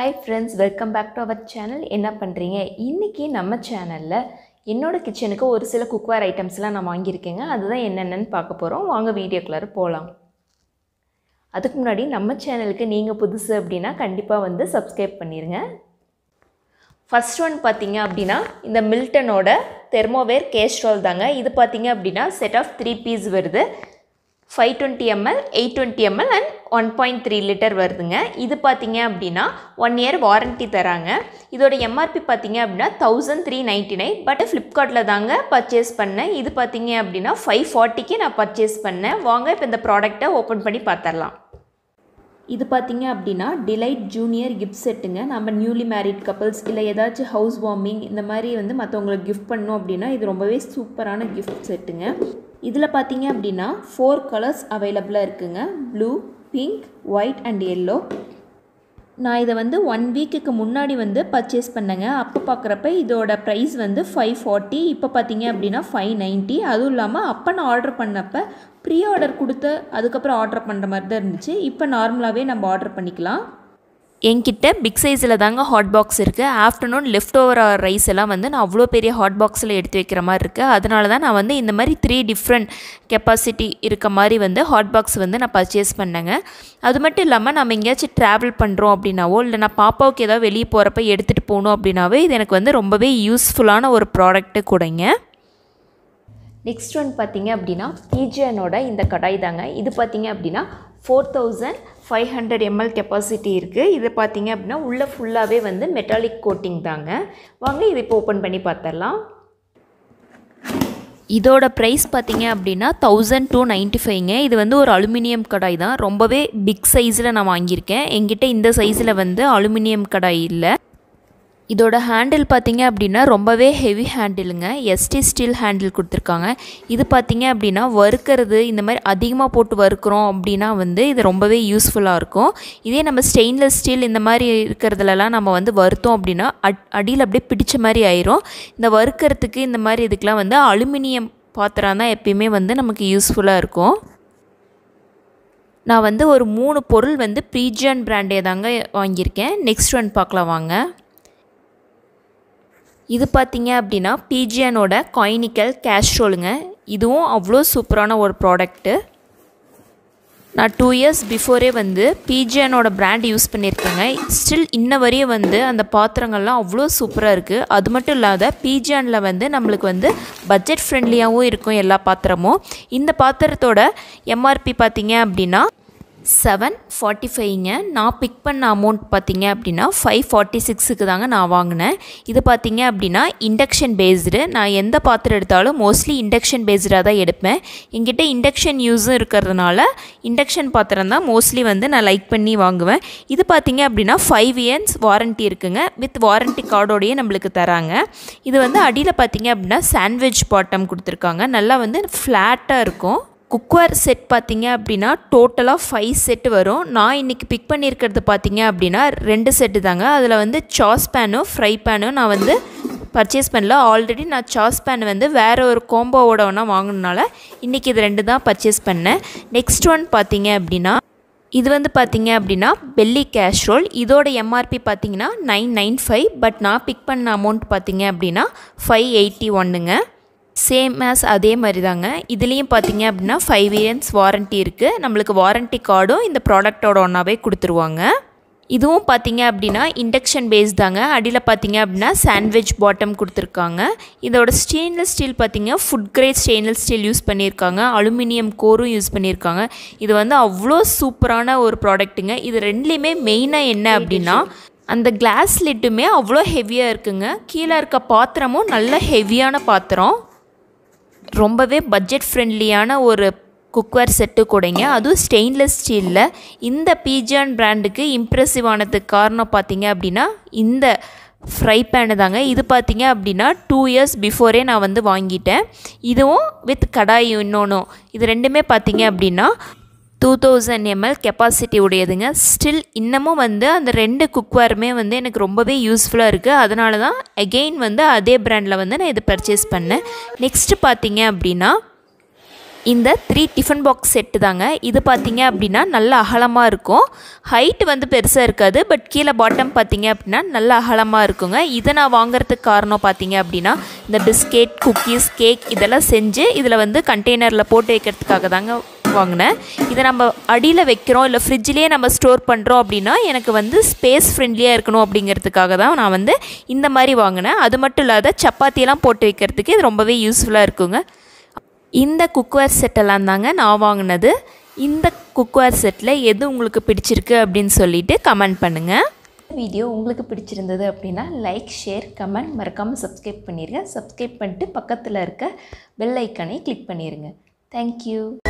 hi friends welcome back to our channel என்ன பண்ணுறீங்க இன்றைக்கி நம்ம சேனலில் என்னோடய கிச்சனுக்கு ஒரு சில குக்வேர் ஐட்டம்ஸ்லாம் நான் வாங்கியிருக்கேங்க அதுதான் என்னென்னு பார்க்க போகிறோம் வாங்க வீடியோக்குள்ளார போகலாம் அதுக்கு முன்னாடி நம்ம சேனலுக்கு நீங்கள் புதுசு அப்படின்னா கண்டிப்பாக வந்து சப்ஸ்கிரைப் பண்ணிடுங்க ஃபஸ்ட் ஒன் பார்த்தீங்க அப்படின்னா இந்த மில்டனோட தெர்மோவேர் கேஸ்ட்ரோல் தாங்க இது பார்த்தீங்க அப்படின்னா செட் ஆஃப் த்ரீ பீஸ் வருது five twenty ml eight twenty ml and one point three litre வருதுங்க இது பார்த்தீங்க அப்படின்னா ஒன் இயர் வாரண்ட்டி தராங்க இதோட எம்ஆர்பி பார்த்தீங்க அப்படின்னா thousand three ninety nine but ஃப்ளிப்கார்ட்டில் தாங்க பர்ச்சேஸ் பண்ணேன் இது பார்த்தீங்க அப்படின்னா ஃபைவ் ஃபார்ட்டிக்கு நான் பர்ச்சேஸ் பண்ணேன் வாங்க இப்போ இந்த ப்ராடக்ட்டை ஓப்பன் பண்ணி பார்த்துடலாம் இது பார்த்தீங்க அப்படின்னா டிலைட் ஜூனியர் கிஃப்ட் செட்டுங்க நம்ம நியூலி மேரிட் கப்பல்ஸ் இல்லை ஏதாச்சும் ஹவுஸ் வார்மிங் இந்த மாதிரி வந்து மற்றவங்களுக்கு கிஃப்ட் பண்ணோம் அப்படின்னா இது ரொம்பவே சூப்பரான கிஃப்ட் செட்டுங்க இதில் பார்த்தீங்க அப்படின்னா ஃபோர் கலர்ஸ் அவைலபிளாக இருக்குங்க blue pink white and yellow நான் இதை வந்து ஒன் வீக்குக்கு முன்னாடி வந்து பர்ச்சேஸ் பண்ணேங்க அப்போ பார்க்குறப்ப இதோட ப்ரைஸ் வந்து ஃபைவ் ஃபார்ட்டி இப்போ பார்த்தீங்க அப்படின்னா ஃபைவ் நைன்ட்டி அதுவும் இல்லாமல் அப்போ நான் ஆர்டர் பண்ணப்போ ப்ரீ ஆர்டர் கொடுத்து அதுக்கப்புறம் ஆர்டர் பண்ணுற மாதிரி தான் இருந்துச்சு இப்போ நார்மலாகவே நம்ம ஆர்டர் பண்ணிக்கலாம் என்கிட்ட பிக் சைஸில் தாங்க ஹாட் பாக்ஸ் இருக்குது ஆஃப்டர்நூன் லெஃப்ட் ஓவர் ரைஸ் எல்லாம் வந்து நான் அவ்வளோ பெரிய ஹாட் பாக்ஸில் எடுத்து வைக்கிற மாதிரி இருக்குது அதனால தான் நான் வந்து இந்த மாதிரி த்ரீ டிஃப்ரெண்ட் கெப்பாசிட்டி இருக்க மாதிரி வந்து ஹாட் பாக்ஸ் வந்து நான் பர்ச்சேஸ் பண்ணேங்க அது மட்டும் இல்லாமல் நம்ம எங்கேயாச்சும் ட்ராவல் பண்ணுறோம் அப்படின்னாவோ இல்லை நான் பாப்பாவுக்கு ஏதாவது வெளியே போகிறப்ப எடுத்துகிட்டு போகணும் அப்படின்னாவே இது எனக்கு வந்து ரொம்பவே யூஸ்ஃபுல்லான ஒரு ப்ராடக்ட்டு கூடங்க நெக்ஸ்ட் ஒன் பார்த்தீங்க அப்படின்னா பீஜியனோட இந்த கடாய் தாங்க இது பார்த்தீங்க அப்படின்னா four thousand five hundred ml capacity இருக்குது இது பார்த்தீங்க அப்படின்னா உள்ளே ஃபுல்லாகவே வந்து மெட்டாலிக் கோட்டிங் தாங்க வாங்க இது இப்போ ஓப்பன் பண்ணி பார்த்துடலாம் இதோட ப்ரைஸ் பார்த்தீங்க அப்படின்னா தௌசண்ட் டூ நைன்ட்டி ஃபைவ்ங்க இது வந்து ஒரு அலுமினியம் கடாய் தான் ரொம்பவே பிக் சைஸில் நான் வாங்கியிருக்கேன் எங்கிட்ட இந்த சைஸில் வந்து அலுமினியம் கடாய் இல்லை இதோட ஹேண்டில் பார்த்தீங்க அப்படின்னா ரொம்பவே ஹெவி ஹேண்டிலுங்க எஸ்டி ஸ்டீல் ஹேண்டில் கொடுத்துருக்காங்க இது பார்த்தீங்க அப்படின்னா வறுக்கிறது இந்த மாதிரி அதிகமாக போட்டு வறுக்கிறோம் அப்படின்னா வந்து இது ரொம்பவே யூஸ்ஃபுல்லாக இருக்கும் இதே நம்ம ஸ்டெயின்லெஸ் ஸ்டீல் இந்த மாதிரி இருக்கிறதுலலாம் நம்ம வந்து வறுத்தோம் அப்படின்னா அட் அடியில் அப்படியே பிடிச்ச மாதிரி ஆயிரும் இந்த வறுக்கிறதுக்கு இந்த மாதிரி இதுக்கெலாம் வந்து அலுமினியம் பாத்திரம் தான் எப்பயுமே வந்து நமக்கு யூஸ்ஃபுல்லாக இருக்கும் நான் வந்து ஒரு மூணு பொருள் வந்து ப்ரீஜியன் பிராண்டே தாங்க வாங்கியிருக்கேன் நெக்ஸ்ட் ஒன் பார்க்கலாம் வாங்க இது பார்த்தீங்க அப்படின்னா பீஜியனோட காயினிக்கல் கேஸ்ட்ரோலுங்க இதுவும் அவ்வளோ சூப்பரான ஒரு ப்ராடக்ட்டு நான் டூ இயர்ஸ் பிஃபோரே வந்து பீஜியனோட பிராண்ட் யூஸ் பண்ணியிருக்கேங்க ஸ்டில் இன்ன வரையும் வந்து அந்த பாத்திரங்கள்லாம் அவ்வளோ சூப்பராக இருக்குது அது மட்டும் இல்லாத பீஜியனில் வந்து நம்மளுக்கு வந்து பட்ஜெட் ஃப்ரெண்ட்லியாகவும் இருக்கும் எல்லா பாத்திரமும் இந்த பாத்திரத்தோட எம்ஆர்பி பார்த்தீங்க அப்படின்னா செவன் ஃபார்ட்டி ஃபைவ்ங்க நான் பிக் பண்ண அமௌண்ட் பார்த்தீங்க அப்படின்னா ஃபைவ் ஃபார்ட்டி சிக்ஸுக்கு தாங்க நான் வாங்கினேன் இது பார்த்தீங்க அப்படின்னா இண்டக்ஷன் பேஸ்டு நான் எந்த பாத்திரம் எடுத்தாலும் மோஸ்ட்லி இண்டக்ஷன் பேஸ்டாக தான் எடுப்பேன் எங்கிட்ட இண்டக்ஷன் யூஸும் இருக்கிறதுனால இண்டக்ஷன் பாத்திரம் தான் மோஸ்ட்லி வந்து நான் லைக் பண்ணி வாங்குவேன் இது பார்த்தீங்க அப்படின்னா ஃபைவ் இயர்ஸ் வாரண்ட்டி இருக்குங்க வித் வாரண்ட்டி கார்டோடையே நம்மளுக்கு தராங்க இது வந்து அடியில் பார்த்தீங்க அப்படின்னா சாண்ட்விச் பாட்டம் கொடுத்துருக்காங்க நல்லா வந்து ஃப்ளாட்டாக இருக்கும் குக்வேர் செட் பார்த்தீங்க அப்படின்னா டோட்டலாக ஃபைவ் செட்டு வரும் நான் இன்றைக்கி பிக் பண்ணியிருக்கிறது பார்த்தீங்க அப்படின்னா ரெண்டு செட்டு தாங்க அதில் வந்து சாஸ் பேனும் ஃப்ரை பேனும் நான் வந்து பர்ச்சேஸ் பண்ணல ஆல்ரெடி நான் சாஸ் பேன் வந்து வேறு ஒரு கோம்போவோட ஒன்றா வாங்கினால இன்றைக்கி இது ரெண்டு தான் பர்ச்சேஸ் பண்ணேன் நெக்ஸ்ட் ஒன் பார்த்தீங்க அப்படின்னா இது வந்து பார்த்தீங்க அப்படின்னா பெல்லி கேஷ்ரோல் இதோட எம்ஆர்பி பார்த்தீங்கன்னா நைன் நைன் ஃபைவ் பட் நான் பிக் பண்ண அமௌண்ட் பார்த்தீங்க அப்படின்னா ஃபைவ் எயிட்டி ஒன்றுங்க சேம் ஆஸ் அதே மாதிரி தாங்க இதுலேயும் பார்த்தீங்க அப்படின்னா ஃபைவ் இயர்ஸ் வாரண்ட்டி இருக்குது நம்மளுக்கு வாரண்ட்டி கார்டும் இந்த ப்ராடக்டோட ஒன்றாவே கொடுத்துருவாங்க இதுவும் பார்த்தீங்க அப்படின்னா இண்டக்ஷன் பேஸ் தாங்க அடியில் பார்த்தீங்க அப்படின்னா சாண்ட்விச் பாட்டம் கொடுத்துருக்காங்க இதோட ஸ்டெயின்லெஸ் ஸ்டீல் பார்த்தீங்க food grade stainless steel use பண்ணியிருக்காங்க அலுமினியம் கோரும் யூஸ் பண்ணியிருக்காங்க இது வந்து அவ்வளோ சூப்பரான ஒரு ப்ராடக்ட்டுங்க இது ரெண்டுலேயுமே மெயினாக என்ன அப்படின்னா அந்த கிளாஸ் லிட்டுமே அவ்வளோ ஹெவியாக இருக்குங்க கீழே இருக்க பாத்திரமும் நல்ல ஹெவியான பாத்திரம் ரொம்பவே பட்ஜெட் ஃப்ரெண்ட்லியான ஒரு குக்வேர் செட்டு கூடங்க அதுவும் ஸ்டெயின்லெஸ் ஸ்டீலில் இந்த பீஜான் பிராண்டுக்கு இம்ப்ரெசிவ் ஆனதுக்கு காரணம் பார்த்தீங்க அப்படின்னா இந்த ஃப்ரை பேனு தாங்க இது பார்த்தீங்க அப்படின்னா டூ இயர்ஸ் பிஃபோரே நான் வந்து வாங்கிட்டேன் இதுவும் வித் கடாய் இன்னொன்றும் இது ரெண்டுமே பார்த்தீங்க அப்படின்னா டூ தௌசண்ட் எம்எல் கெப்பாசிட்டி உடையதுங்க ஸ்டில் இன்னமும் வந்து அந்த ரெண்டு குக்வேருமே வந்து எனக்கு ரொம்பவே யூஸ்ஃபுல்லாக இருக்குது அதனால தான் அகெயின் வந்து அதே ப்ராண்டில் வந்து நான் இது பர்ச்சேஸ் பண்ணேன் நெக்ஸ்ட்டு பார்த்தீங்க அப்படின்னா இந்த த்ரீ டிஃபன் பாக்ஸ் செட்டு தாங்க இது பார்த்தீங்க அப்படின்னா நல்ல அகலமாக இருக்கும் ஹைட் வந்து பெருசாக இருக்காது பட் கீழே பாட்டம் பார்த்தீங்க அப்படின்னா நல்ல அகலமாக இருக்குங்க இதை நான் வாங்குறதுக்கு காரணம் பார்த்தீங்க அப்படின்னா இந்த பிஸ்கெட் குக்கீஸ் கேக் இதெல்லாம் செஞ்சு இதில் வந்து கண்டெய்னரில் போட்டு வைக்கிறதுக்காக தாங்க வாங்கினேன் இதை நம்ம அடியில் வைக்கிறோம் இல்லை ஃப்ரிட்ஜ்லேயே நம்ம ஸ்டோர் பண்ணுறோம் அப்படின்னா எனக்கு வந்து ஸ்பேஸ் ஃப்ரெண்ட்லியாக இருக்கணும் அப்படிங்கிறதுக்காக தான் நான் வந்து இந்த மாதிரி வாங்கினேன் அது மட்டும் இல்லாத சப்பாத்தியெல்லாம் போட்டு வைக்கிறதுக்கு இது ரொம்பவே யூஸ்ஃபுல்லாக இருக்குங்க இந்த குக்வேர் செட்டெல்லாம் தாங்க நான் வாங்கினது இந்த குக்வேர் செட்டில் எது உங்களுக்கு பிடிச்சிருக்கு அப்படின்னு சொல்லிட்டு கமெண்ட் பண்ணுங்கள் வீடியோ உங்களுக்கு பிடிச்சிருந்தது அப்படின்னா லைக் ஷேர் கமெண்ட் மறக்காமல் சப்ஸ்கிரைப் பண்ணிடுங்க சப்ஸ்கிரைப் பண்ணிட்டு பக்கத்தில் இருக்க பெல் ஐக்கனை கிளிக் பண்ணிடுங்க தேங்க்யூ